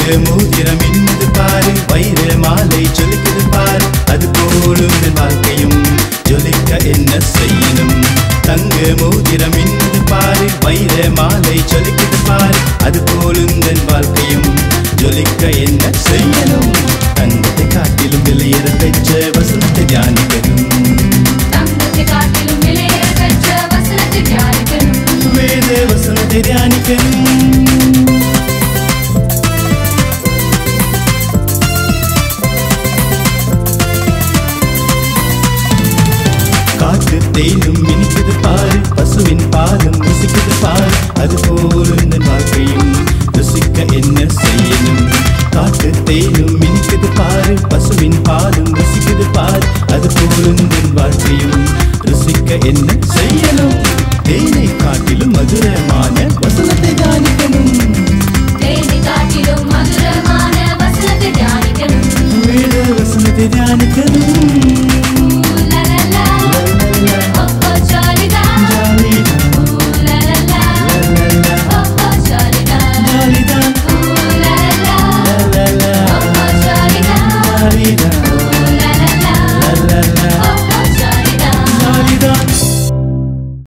மோதிரம் இன்னது பாரு வைர மாலை ஜொலிக்குது பாரு அது போலும் என் வாழ்க்கையும் ஜொலிக்க என்ன செய்யணும் தங்க மோதிரம் இன்னது பாரு வைர மாலை ஜொலிக்குது பாரு அது போலும் என் வாழ்க்கையும்